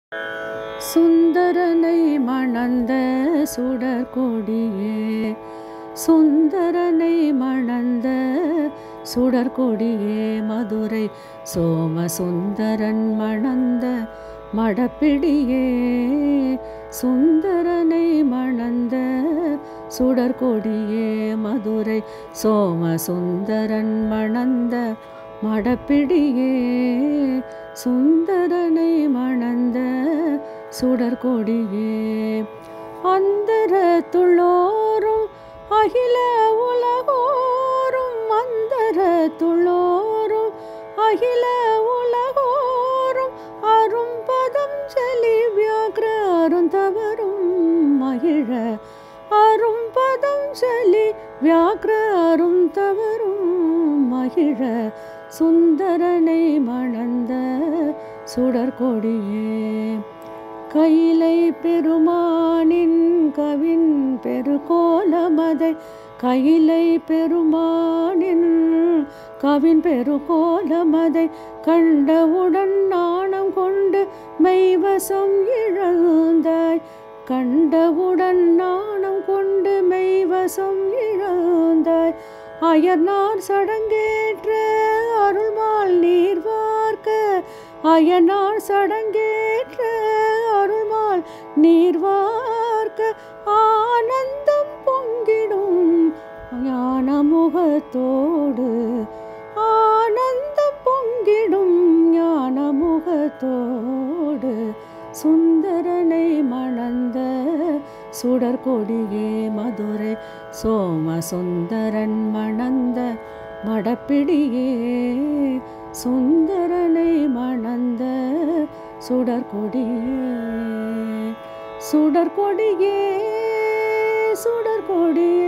சுந்தரனை மணந்த சுடற்கொடியே சுந்தரனை மணந்த சுடற்கொடியே மதுரை சோமசுந்தரன் மணந்த மடப்பிடியே சுந்தரனை மணந்த சுடற்கொடியே மதுரை சோமசுந்தரன் மணந்த மடப்பிடியே சுந்தரனை மணந்த சுடற்கொடியே அந்தரத்துள்ளோரும் அகில உலகோரும் அந்தரத்துள்ளோரும் அகில உலகோரும் அரும்பதம் செலி வியாக்ர அருந்தவரும் மகிழ அரும்பதம் செலி வியாக்ர அருந்தவரும் மகிழ சுந்தரனை மணந்த சுடற்கொடியே கைலை பெருமானின் கவின் பெருகோலமதை கைலை பெருமானின் கவின் பெருகோலமதை கண்டவுடன் நாணம் கொண்டு மெய்வசம் இழந்தாய் கண்டவுடன் நாணம் கொண்டு மெய்வசம் இழந்தாய் அயர்னார் சடங்கேற்ற அருள்மால் நீர் வார்க்க அயனார் சடங்கேற்ற அருள்மால் நீர் வார்க்க ஆனந்தம் பொங்கிடும் ஞான முகத்தோடு ஆனந்தம் பொங்கிடும் ஞான முகத்தோடு சுந்தரனை மணந்த சுடற்கொடியே மதுரை சோமசுந்தரன் மணந்த மடப்பிடியே சுந்தரனை மணந்த சுடற்கொடியே சுடற்கொடியே சுடற்கொடியே